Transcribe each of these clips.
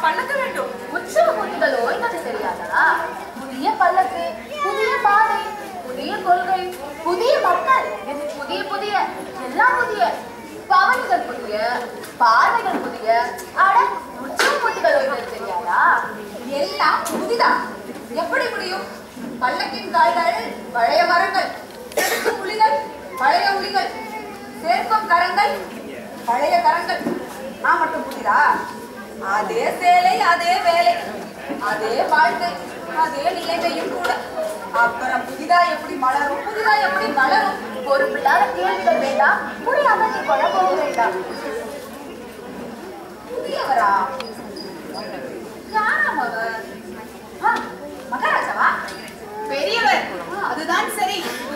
பல்லக்கு வேண்டும் உற்சவ மூர்த்திகளோ எனக்கு தெரியாதா புதிய பல்லக்கு புதிய பாதை புதிய கொள்கை புதிய மக்கள் புதிய புதிய எல்லாம் புதிய பவனிகள் புதிய பார்வைகள் புதிய அட உற்சவ மூர்த்திகளோ எனக்கு தெரியாதா எல்லாம் புதிதா எப்படி முடியும் பல்லக்கின் கால்கள் பழைய மரங்கள் செதுக்கும் உளிகள் பழைய உளிகள் சேர்க்கும் கரங்கள் பழைய கரங்கள் நான் மட்டும் புதிதா அதே சேலை அதே வேலை அதே வாழ்க்கை அதே நிலைமையும் கூட அப்புறம் புதிதா எப்படி மலரும் புதிதா எப்படி மலரும் பொறுப்பில்லாத கேள்விகள் வேண்டாம் புரியாமல் நீ குழப்பவும் வேண்டாம் புதியவரா யாராம் அவர் ஆ, மகாராஜாவா பெரியவர் அதுதான் சரி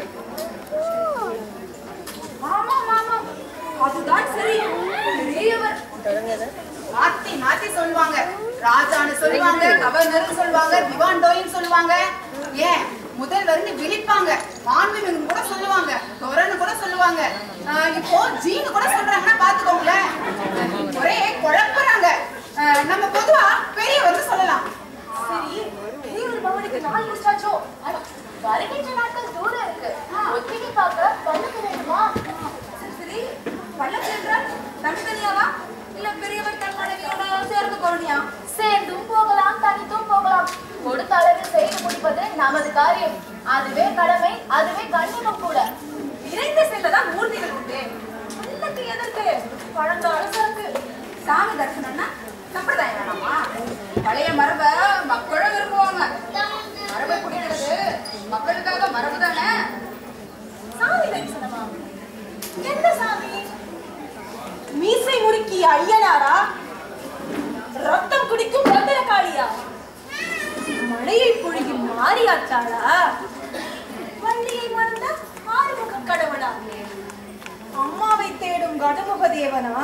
ஆமாம் ஆமாம் அதுதான் சரி பெரியவர் மாத்தி மாத்தி சொல்லுவாங்க ராஜான்னு சொல்லுவாங்க கவர்னர் சொல்லுவாங்க திவான் டோயின் சொல்லுவாங்க ஏன் முதல்வர்னு விழிப்பாங்க மாண்புமிகு கூட சொல்லுவாங்க தொரன்னு கூட சொல்லுவாங்க ஆஹ் இப்போ ஜீனு கூட சொல்றாங்கன்னா பாத்துக்கோங்களேன் ஒரே குழப்புறாங்க ஆஹ் நம்ம பொதுவா பெரியவர்னு சொல்லலாம் சரி பெரியவர் பவனுக்கு நாள் முடிச்சாச்சோ அட, வருகின்ற நாட்கள் தூரம் இருக்கு ஒத்திகை பார்க்க பல்லக்கு வேண்டுமா சரி, சரி பள்ளம் சென்றால் தனித்தனியாவா இல்ல பெரியவர் தன் மனைவியோட சேர்ந்து போறணியா சேர்ந்தும் போகலாம் தனித்தும் போகலாம் கொடுத்த அளவில் செய்து முடிப்பது நமது காரியம் அதுவே கடமை அதுவே கண்ணியம் கூட இறைந்து செல்லதான் மூர்த்திகள் உண்டு பல்லக்கு எதற்கு பழங்கால சரக்கு சாமி தரிசனம்னா சம்பிரதாயம் வேணாமா பழைய மரபை மக்களும் விரும்புவாங்க மரபை பிடிக்கிறது மக்களுக்காக மரபு தானே சாமி தரிசனமா எந்த சாமி மீசை முறுக்கிய ஐயனாரா ரத்தம் குடிக்கும் பத்திரகாளியா மழையை பொழியும் மாரியாத்தாளா வள்ளியை மறந்த ஆறுமுக கடவுளா அம்மாவை தேடும் கணமுக தேவனா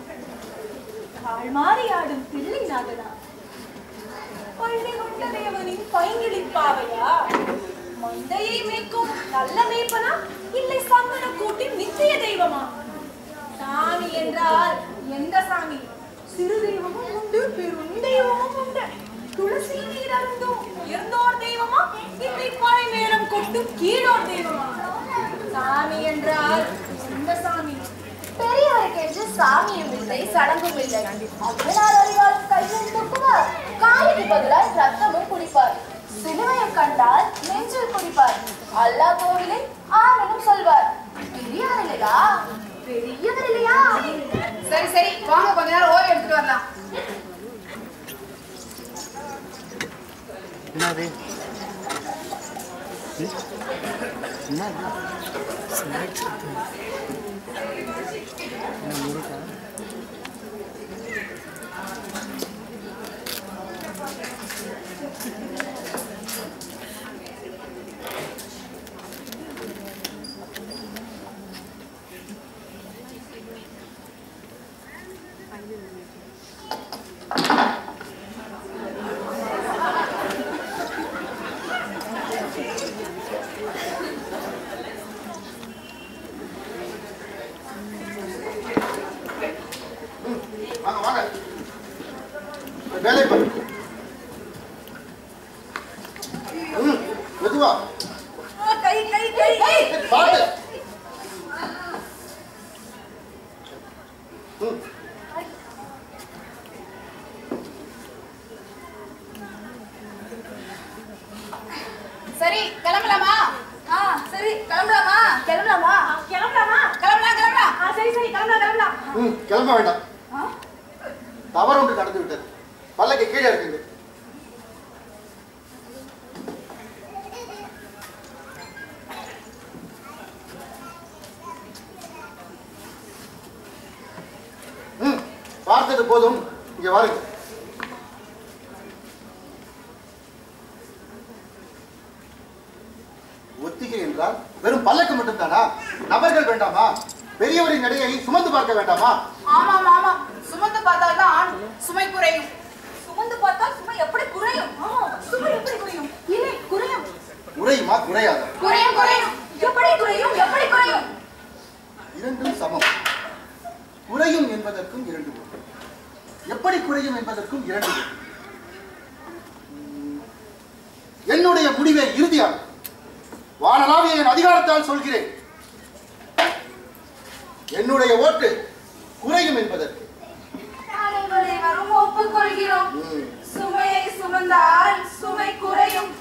கால்மாறி ஆடும் பிள்ளை நாதனா பள்ளி கொண்ட தேவனின் பைங்கிழி பாவையா மந்தையை மேய்க்கும் நல்ல மேய்ப்பனா இல்லை சந்தன கூட்டின் நித்திய தெய்வமா சாமி என்றால் எந்த சாமி சிறு தெய்வமும் உண்டு பெரும் தெய்வமும் உண்டு துளசி நீர் அருந்தும் உயர்ந்தோர் தெய்வமா இல்லை பாறை மேளம் கொட்டும் கீழோர் தெய்வமா சாமி என்றால் எந்த சாமி பெரியவருக்கு என்று சாமியும் இல்லை சடங்கும் இல்லை அவ்வளார் அறிவாலும் கையில் துப்புவார் காலுக்கு பதிலாக ரத்தமும் குடிப்பார் சிலுவையை கண்டால் நெஞ்சில் குடிப்பார் அல்லாஹ் கோவிலை ஆமனும் சொல்வார் பெரியார் இல்லையா பெரியவர் இல்லையா சரி சரி வாங்க கொஞ்ச நேரம் ஓய்வு எடுத்துட்டு வரலாம் என்னது என்னது ஸ்நாக்ஸ் என்ன முருகா வாங்க வாங்க வேலை பாரு ம் மெதுவா கை கை கை கை பாட்டு ம் சரி கிளம்பலாமா ஆ சரி கிளம்பலாமா கிளம்பலாமா கிளம்பலாமா கிளம்பலாம் கிளம்பலாம் ஆ சரி சரி கிளம்பலாம் கிளம்பலாம் ம் கிளம்ப வேண்டாம் ஆ? தவறு ஒன்று நடந்து விட்டது பல்லக்கு கீழே இருக்குது ம் பார்த்தது போதும் இங்க வாருங்க ஒத்திகை என்றால் வெறும் பல்லக்கு மட்டும்தானா நபர்கள் வேண்டாமா பெரியவரின் நடையை சுமந்து பார்க்க வேண்டாமா ஆமாம் ஆமாம் சுமந்து பார்த்தால்தான் சுமை குறையும் சுமந்து பார்த்தால் சுமை எப்படி குறையும் ஆமா சுமை எப்படி குறையும் இல்லை குறையும் குறையுமா குறையாதா குறையும் குறையும் எப்படி குறையும் எப்படி குறையும் இரண்டும் சமம் குறையும் என்பதற்கும் இரண்டு பொருள் எப்படி குறையும் என்பதற்கும் இரண்டு பேர். என்னுடைய முடிவே இறுதியானது வானலாவிய என் அதிகாரத்தால் சொல்கிறேன் என்னுடைய ஓட்டு குறையும் என்பதற்கு அனைவரும் ஒப்புக்கொள்கிறோம் ம். சுமையை சுமந்தால் சுமை குறையும்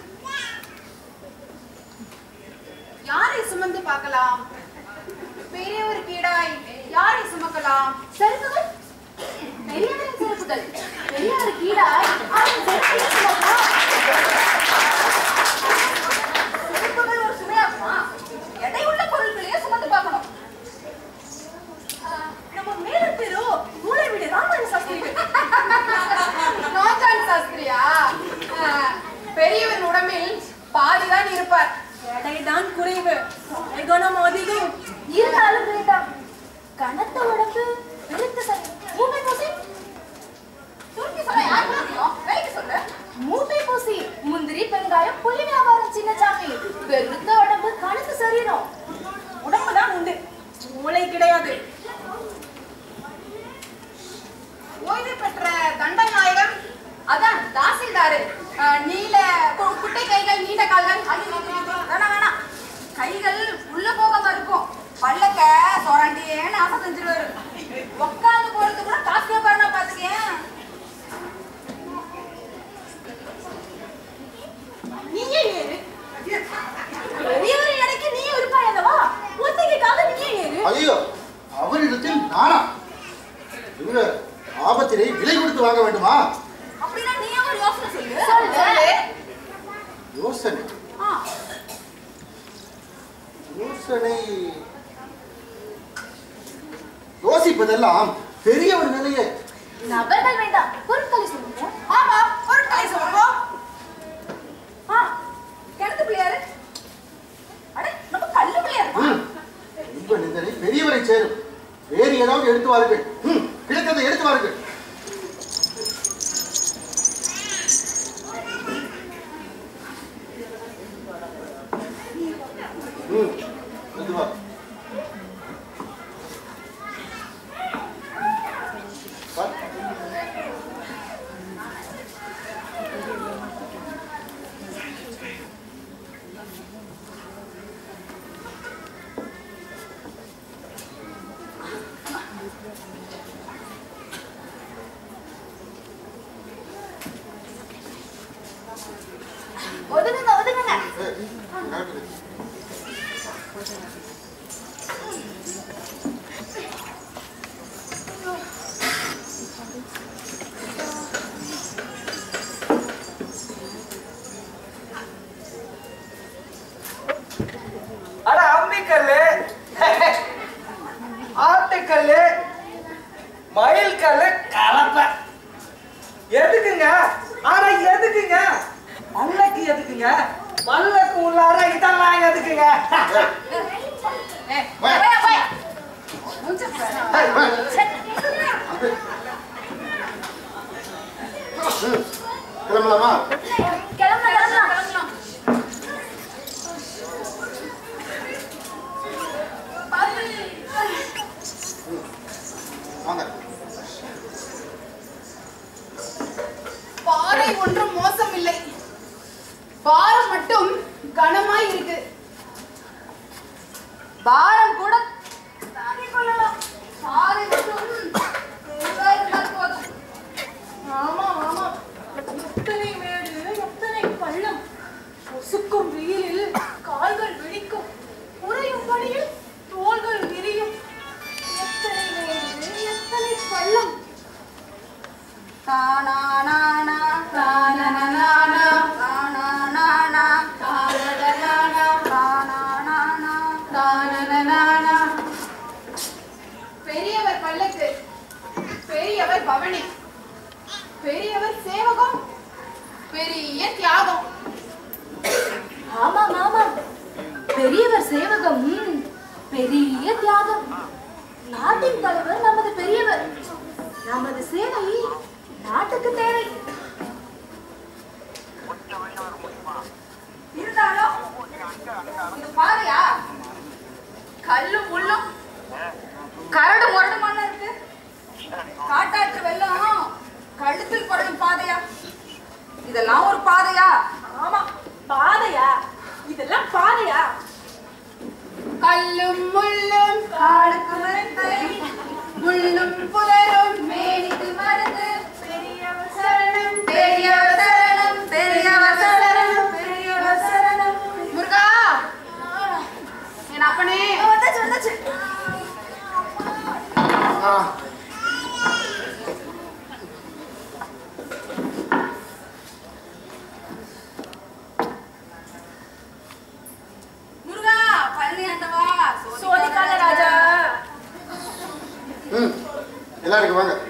யாரை சுமந்து பார்க்கலாம் பெரியவர் கீடாய் யாரை சுமக்கலாம் செருப்புகள் பெரியவரின் செருப்புகள் பெரியவர் கீடாய் அவரின் செருப்பை சுமக்கலாம் செருப்புகள் ஒரு சுமையாகுமா எடை உள்ள பொருட்களையே சுமந்து பார்க்கணும் நம்ம மேல தெரு மூளை வீடு ராமாயண சாஸ்திரி நோஞ்சான் சாஸ்திரியா ஆஹ், பெரியவன் உடம்பில் பாதிதான் இருப்பார் எடைதான் குறைவு குணம் அதிகம் இருந்தாலும் வேண்டாம் கனத்த உடம்பு பெருத்த சரி மூட்டை பூசி தூக்கி சொல்ல யார் முடியும் வேலைக்கு சொல்லு மூட்டை பூசி முந்திரி பெருங்காயம் புலி வியாபாரம் சின்னசாமி பெருத்த உடம்பு கணக்கு சரீரம் உடம்பு தான் உண்டு மூளை கிடையாது ஓய்வு பெற்ற தண்டநாயகம் அதான் தாசில்தாரு ஆஹ், நீல கு- குட்டை கைகள் நீண்ட கால்கள் அது இது, இது, இது. வேணாம் வேணாம் கைகள் உள்ள போகாம இருக்கும் பல்லக்க சொரண்டியேன்னு ஆசை செஞ்சிருவாரு உட்காந்து போறது கூட காசு வியாபாரம் பாத்துக்கேன் நீயே ஏறு பெரியவர் எடைக்கு நீ இருப்பாய் அல்லவா ஒத்திகைக்காக நீயே ஏறு ஐயோ அவரிடத்தில் நானா இந்த ஆபத்தினை விலை கொடுத்து வாங்க வேண்டுமா அப்படின்னா நீயே ஒரு யோசனை சொல்லு சொல்லு யோசனை ஆ, யோசனை யோசிப்பதெல்லாம் பெரியவர் நிலையே நபர்கள் வேண்டாம் பொருட்களை சொல்லுங்க ஆமா பொருட்களை சொல்லுவோம் ஆ கிணத்து பிள்ளையாரு அட நம்ம கல்லு பிள்ளையாரு ம். இன்ப நிந்தனை பெரியவரை சேரும் வேறு ஏதாவது எடுத்து வாருங்கள் ம், கிடைத்ததை எடுத்து வாருங்கள் ம், எடுத்து வா. வா. ஒதுங்குங்க ஒதுங்குங்க ஏய், நடக்குது. அட அம்மிக்கல்லு ஆட்டுக்கல்லு மயில் கல்லு கலப்பை எதுக்குங்க அட எதுக்குங்க பல்லக்கு எதுக்குங்க பல்லக்கு உள்ளார இதெல்லாம் எதுக்குங்க ஏய், போய், போய். மூஞ்ச பாரு. ஏய், வா. சே. ம், கிளம்பலாமா கிளம்பலாம் கிளம்பலாம் கிளம்பலாம் வாங்க பாறை ஒன்றும் மோசம் இல்லை பாரம் மட்டும் கனமாய் இருக்கு பாரம் கூட தாங்கிக் கொள்ளலாம் பாறை மட்டும் பெரிதா இருந்தால் போதும் ஆமா ஆமா எத்தனை மேடு எத்தனை பள்ளம் பொசுக்கும் வெயிலில் கால்கள் வெடிக்கும் உறையும் பணியில் தோள்கள் விரியும் எத்தனை மேடு எத்தனை பள்ளம் தானானானா, தானனனானா, தானானானா, தானனனானா, தானானானா, தானனனானா. பெரியவர் பல்லக்கு பெரியவர் பவனி பெரியவர் சேவகம் பெரிய தியாகம் ஆமாம் ஆமாம் பெரியவர் சேவகம் ம், பெரிய தியாகம் நாட்டின் தலைவர் நமது பெரியவர் நமது சேவை நாட்டுக்கு தேவை இருந்தாலும் இது பாருயா கல்லும் முள்ளும் கரடு முரடுமான இருக்கு காட்டாற்று வெள்ளம் இதெல்லாம் ஒரு பாதையா ஆமா பாதையா இதெல்லாம் பாதையா கல்லும் முள்ளும் காடுக்கு மரத்தை முள்ளும் புலரும் மேனிக்கு மருந்து பெரியவர் சரணம் பெரியவர் சரணம் பெரியவர் சரணம் பெரியவர் சரணம் முருகா என் அப்பனே வந்தாச்சு வந்தாச்சு ஆ, முருகா பழனி ஆண்டவா சோதிக்காத ராஜா ம் எல்லாருக்கும் வாங்க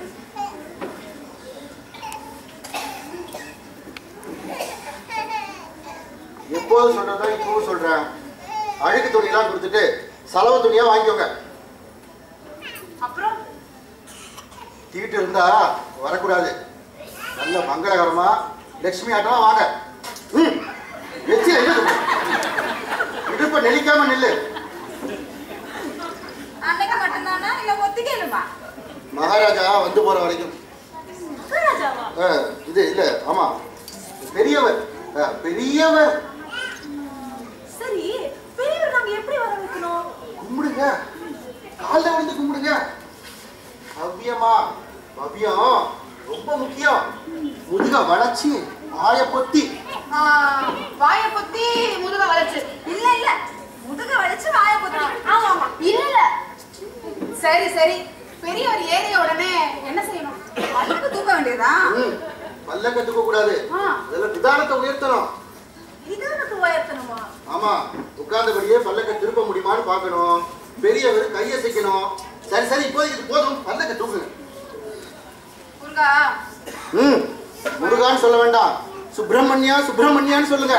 எப்போது சொல்றதோ இப்போவும் சொல்றேன் அழுக்கு துணியெல்லாம் கொடுத்துட்டு செலவு துணியா வாங்கிக்கோங்க அப்புறம் தீட்டு இருந்தா வரக்கூடாது நல்ல மங்களகரமா லட்சுமி ஆட்டமா வாங்க ம் எச்சில் எங்க துப்பு? இடுப்பை நெளிக்காம நில்லு அன்னைக்கு மட்டும்தானா இல்ல ஒத்திக்கலுமா மகாராஜா வந்து போற வரைக்கும் ராஜாவா ஆ, இது இல்ல ஆமா பெரியவர் ஆ, பெரியவர் சரி பெரியவர் நாங்க எப்படி வர வைக்கணும் கும்பிடுங்க காலைல விழுந்து கும்பிடுங்க பவ்யமா பவ்யம் ரொம்ப முக்கியம் முதுக வளைச்சி ஆய பொத்தி வாய பொத்தி முதுக வளைச்சு இல்ல இல்ல முதுக வளைச்சு வாய பொத்தி ஆமா ஆமா இல்ல சரி சரி பெரியவர் ஏறிய உடனே என்ன செய்யணும் பல்லுக்கு தூக்க வேண்டியதா ம், பல்ல கத்துக்க கூடாது ஆ. அதெல்லாம் நிதானத்தை உயர்த்தணும் நிதானத்தை உயர்த்தணுமா ஆமா உட்கார்ந்தபடியே பல்லக்க திருப்ப முடியுமான்னு பார்க்கணும் பெரியவர் கையசைக்கணும் சரி சரி இப்போதைக்கு இது போதும் பல்லக்க தூக்குங்க முருகா ம் முருகான்னு சொல்ல வேண்டாம் சுப்பிரமணியா சுப்பிரமணியான்னு சொல்லுங்க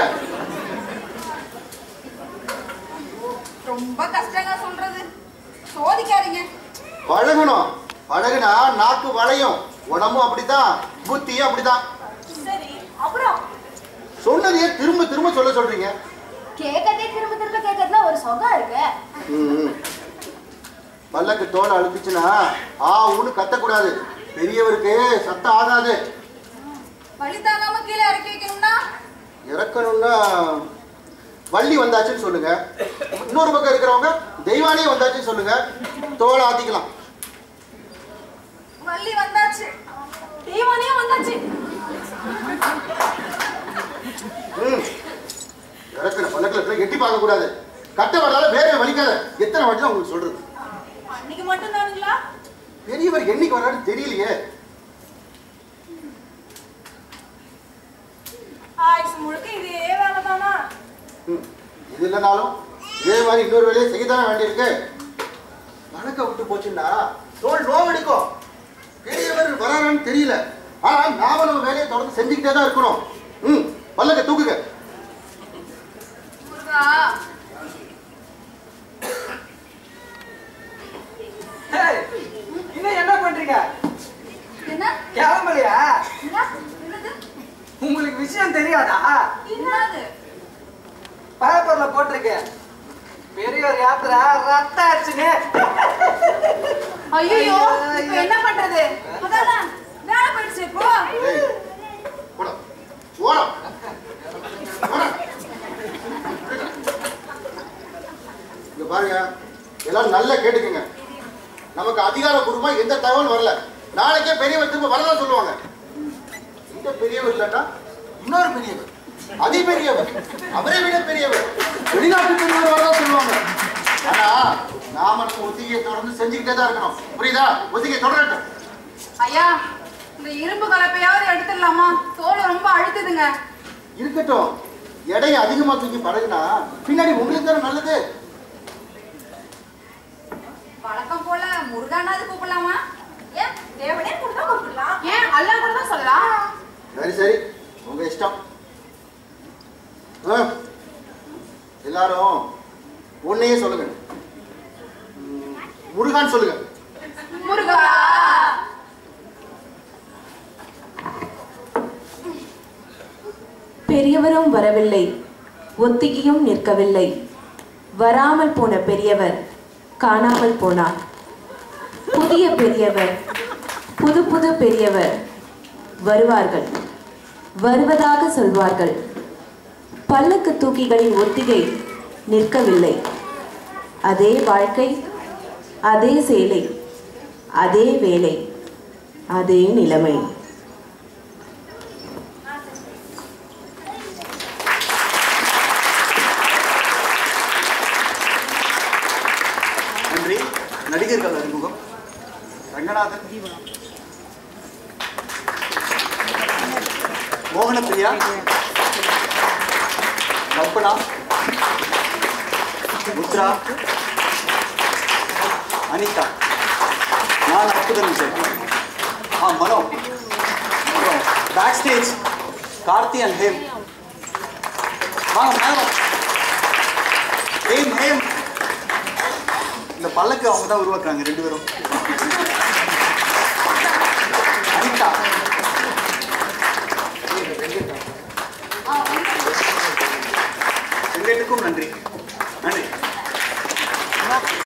ரொம்ப கஷ்டங்க சொல்றது சோதிக்காதீங்க பழகணும் பழகுனா நாக்கு வளையும் உடம்பும் அப்படித்தான் புத்தியும் அப்படித்தான் சரி அப்புறம் சொன்னதையே திரும்ப திரும்ப சொல்ல சொல்றீங்க கேட்கறதே திரும்ப திரும்ப கேட்கறதுல ஒரு சொகம் இருக்கு ம், ம். பல்லக்கு தோலை அழுத்துச்சுன்னா ஆ ஊன்னு கத்தக்கூடாது பெரியவருக்கு சத்தம் ஆகாது வழி தாங்காம கீழே இறக்கி வைக்கணும்னா இறக்கணும்னா வள்ளி வந்தாச்சுன்னு சொல்லுங்க இன்னொரு பக்கம் இருக்கிறவங்க தெய்வானே வந்தாச்சுன்னு சொல்லுங்க தோலை ஆத்திக்கலாம் வள்ளி வந்தாச்சு தேவானே வந்தாச்சு ம் இறக்குற பல்லக்கில் எட்டி பார்க்க கூடாது கட்ட வரலால வேற வலிக்காத எத்தனை வாட்டி தான் உங்களுக்கு சொல்றது அன்னைக்கு மட்டும் தானுங்களா பெரியவர் என்னைக்கு வர்றாருன்னு தெரியலையே ஆயுசு முழுக்க இதே வேலை தானா ம், இது இல்லைனாலும் இதே மாதிரி இன்னொரு வேலையை செய்யத்தானே வேண்டியிருக்கு வழக்க விட்டு போச்சுன்னா தோல் நோவடிக்கும் பெரியவர் வராரான்னு தெரியல ஆனா நாம நம்ம வேலையை தொடர்ந்து செஞ்சுக்கிட்டே தான் இருக்கணும் ம் பல்லக்க தூக்குங்க முருகா ஏய், இன்னும் என்ன பண்றீங்க என்ன கிளம்பலையா என்ன? என்னது உங்களுக்கு விஷயம் தெரியாதா என்னது பேப்பர்ல போட்டிருக்கேன் பெரியவர் யாத்திரை ரத்த ஆச்சுன்னு ஐயோ இப்ப என்ன பண்றது அதான் வேலை போயிடுச்சு போ ஏய், போடா. போடா. போடா. இங்க பாருங்க எல்லாரும் நல்லா கேட்டுக்கங்க நமக்கு அதிகாரப்பூர்வமா எந்த தகவல் வரல நாளைக்கே பெரியவர் திரும்ப வரதான் சொல்லுவாங்க இந்த பெரியவர் இல்லைன்னா இன்னொரு பெரியவர் அதி பெரியவர் அவரை விட பெரியவர் வெளிநாட்டு பெரியவர் வரதான் சொல்லுவாங்க ஆனா நாம நம்ம ஒத்திகையை தொடர்ந்து செஞ்சுக்கிட்டே தான் இருக்கணும் புரியுதா ஒத்திகை தொடரட்டும் ஐயா இந்த இரும்பு கலப்பையாவது எடுத்துடலாமா தோல் ரொம்ப அழுத்துதுங்க இருக்கட்டும் எடையை அதிகமா தூக்கி பழகுனா பின்னாடி உங்களுக்கு தானே நல்லது வழக்கம் போல முருகானாவது கூப்பிடலாமா ஏன் தேவனே கூட கூப்பிடலாம் ஏன் அல்லா கூட தான் சொல்லலாம் சரி சரி உங்க இஷ்டம் ஆ, எல்லாரும் ஒன்னையே சொல்லுங்க ம், முருகான்னு சொல்லுங்க முருகா பெரியவரும் வரவில்லை ஒத்திகையும் நிற்கவில்லை வராமல் போன பெரியவர் காணாமல் போனார் புதிய பெரியவர் புது புது பெரியவர் வருவார்கள் வருவதாக சொல்வார்கள் பல்லக்கு தூக்கிகளின் ஒத்திகை நிற்கவில்லை அதே வாழ்க்கை அதே சேலை அதே வேலை அதே நிலைமை நன்றி நடிகர்கள் அறிமுகம் ரங்கநாதன் மோகனப்பிரியா கல்பனா முத்ரா அனிதா நான் அற்புதன் விஜய் ஆ Mano back stage Karthi and Hem வாங்க மேலே ஹேம் ஹேம் இந்த பல்லக்கு அவங்க தான் உருவாக்குறாங்க ரெண்டு பேரும்